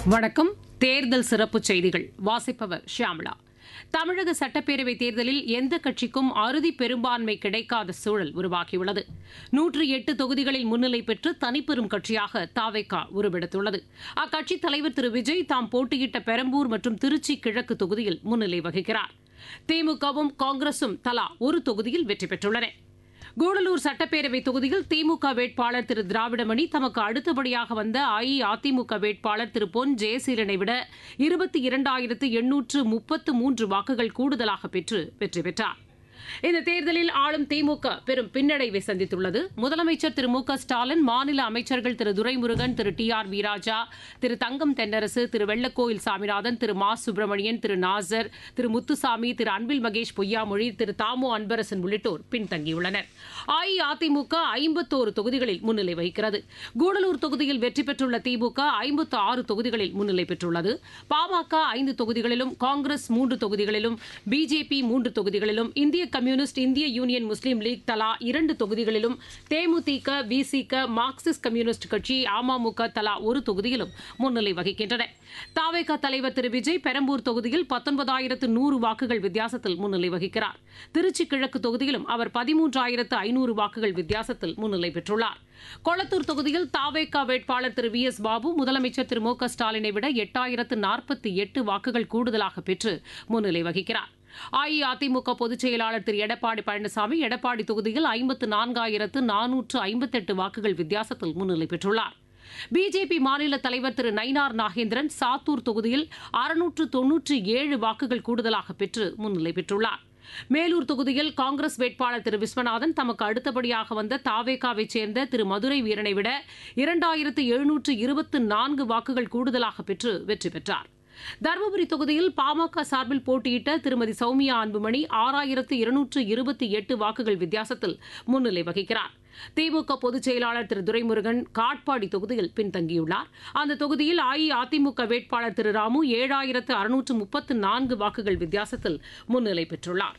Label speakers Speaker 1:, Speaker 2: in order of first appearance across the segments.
Speaker 1: வணக்கம் தேர்தல் சிறப்பு செய்திகள் வாசிப்பவர் ஷியாமளா தமிழக சட்டப்பேரவை தேர்தலில் எந்த கட்சிக்கும் அறுதி பெரும்பான்மை கிடைக்காத சூழல் உருவாகியுள்ளது நூற்றி எட்டு தொகுதிகளில் முன்னிலை பெற்று தனிப்பெரும் கட்சியாக தாவேகா உருவெடுத்துள்ளது அக்கட்சித் தலைவர் திரு விஜய் தாம் போட்டியிட்ட பெரம்பூர் மற்றும் திருச்சி கிழக்கு தொகுதியில் முன்னிலை வகிக்கிறார் திமுகவும் காங்கிரசும் தலா ஒரு தொகுதியில் வெற்றி பெற்றுள்ளன கூடலூர் சட்டப்பேரவை தொகுதியில் திமுக வேட்பாளர் திரு திராவிடமணி தமக்கு அடுத்தபடியாக வந்த அஇஅதிமுக வேட்பாளர் திரு பொன் ஜெயசீலனை விட இருபத்தி இரண்டாயிரத்து எண்ணூற்று முப்பத்து மூன்று வாக்குகள் கூடுதலாக பெற்று வெற்றி பெற்றார் இந்த தேர்தலில் ஆளும் திமுக பெரும் பின்னடைவை சந்தித்துள்ளது முதலமைச்சர் திரு மு க ஸ்டாலின் மாநில அமைச்சர்கள் திரு துரைமுருகன் திரு டி ஆர் வீராஜா திரு தங்கம் தென்னரசு திரு வெள்ளக்கோயில் சாமிநாதன் திரு மா சுப்பிரமணியன் திரு நாசர் திரு முத்துசாமி திரு அன்பில் மகேஷ் பொய்யாமொழி திரு தாமோ அன்பரசன் உள்ளிட்டோர் பின்தங்கியுள்ளனர் அஇஅதிமுக ஐம்பத்தோரு தொகுதிகளில் முன்னிலை வகிக்கிறது கூடலூர் தொகுதியில் வெற்றி பெற்றுள்ள திமுக ஐம்பத்து ஆறு தொகுதிகளில் முன்னிலை பெற்றுள்ளது பாமக ஐந்து தொகுதிகளிலும் காங்கிரஸ் மூன்று தொகுதிகளிலும் பிஜேபி மூன்று தொகுதிகளிலும் இந்திய கம்யூனிஸ்ட் இந்திய யூனியன் முஸ்லீம் லீக் தலா இரண்டு தொகுதிகளிலும் தேமுதிக விசிக மார்க்சிஸ்ட் கம்யூனிஸ்ட் கட்சி அமமுக தலா ஒரு தொகுதியிலும் முன்னிலை வகிக்கின்றன தாவேக தலைவர் திரு விஜய் பெரம்பூர் தொகுதியில் பத்தொன்பதாயிரத்து நூறு வாக்குகள் வித்தியாசத்தில் முன்னிலை வகிக்கிறார் திருச்சி கிழக்கு தொகுதியிலும் அவர் பதிமூன்றாயிரத்து ஐநூறு வாக்குகள் வித்தியாசத்தில் முன்னிலை பெற்றுள்ளார் கொளத்தூர் தொகுதியில் தாவேகா வேட்பாளர் திரு வி எஸ் பாபு முதலமைச்சர் திரு மு க ஸ்டாலினை விட எட்டாயிரத்து நாற்பத்தி எட்டு வாக்குகள் கூடுதலாக பெற்று முன்னிலை வகிக்கிறார் அஇஅதிமுக பொதுச் செயலாளர் திரு எடப்பாடி பழனிசாமி எடப்பாடி தொகுதியில் ஐம்பத்து நான்காயிரத்து நானூற்று ஐம்பத்தெட்டு வாக்குகள் வித்தியாசத்தில் முன்னிலை பெற்றுள்ளார் பிஜேபி மாநில தலைவர் திரு நயினார் நாகேந்திரன் சாத்தூர் தொகுதியில் அறுநூற்று தொன்னூற்றி ஏழு வாக்குகள் கூடுதலாக பெற்று முன்னிலை பெற்றுள்ளார் மேலூர் தொகுதியில் காங்கிரஸ் வேட்பாளர் திரு விஸ்வநாதன் தமக்கு அடுத்தபடியாக வந்த தாவேகாவைச் சேர்ந்த திரு மதுரை வீரனை விட இரண்டாயிரத்து எழுநூற்று இருபத்து நான்கு வாக்குகள் கூடுதலாக பெற்று வெற்றி பெற்றார் தருமபுரி தொகுதியில் பாமக சார்பில் போட்டியிட்ட திருமதி சௌமியா அன்புமணி ஆறாயிரத்து இருநூற்று இருபத்தி எட்டு வாக்குகள் வித்தியாசத்தில் முன்னிலை வகிக்கிறார் திமுக பொதுச் செயலாளர் திரு துரைமுருகன் காட்பாடி தொகுதியில் பின்தங்கியுள்ளார் அந்த தொகுதியில் அஇஅதிமுக வேட்பாளர் திரு ராமு ஏழாயிரத்து அறுநூற்று முப்பத்து நான்கு வாக்குகள் வித்தியாசத்தில் முன்னிலை பெற்றுள்ளார்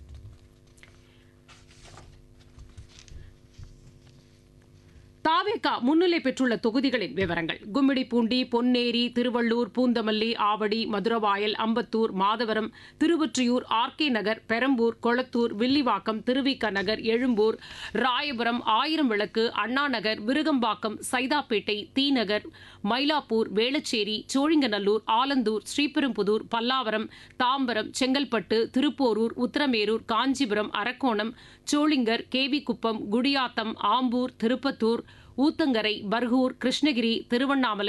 Speaker 1: தாவேகா முன்னிலை பெற்றுள்ள தொகுதிகளின் விவரங்கள் கும்மிடிப்பூண்டி பொன்னேரி திருவள்ளூர் பூந்தமல்லி ஆவடி மதுரவாயல் அம்பத்தூர் மாதவரம் திருவொற்றியூர் ஆர்கே நகர் பெரம்பூர் கொளத்தூர் வில்லிவாக்கம் திருவிக நகர் எழும்பூர் ராயபுரம் ஆயிரம் விளக்கு அண்ணா நகர் விருகம்பாக்கம் சைதாப்பேட்டை தீநகர் மயிலாப்பூர் வேளச்சேரி சோழிங்கநல்லூர் ஆலந்தூர் ஸ்ரீபெரும்புதூர் பல்லாவரம் தாம்பரம் செங்கல்பட்டு திருப்போரூர் உத்தரமேரூர் காஞ்சிபுரம் அரக்கோணம் சோளிங்கர் கேவிக்குப்பம் குடியாத்தம் ஆம்பூர் திருப்பத்தூர் ஊத்தங்கரை பர்கூர் கிருஷ்ணகிரி திருவண்ணாமலை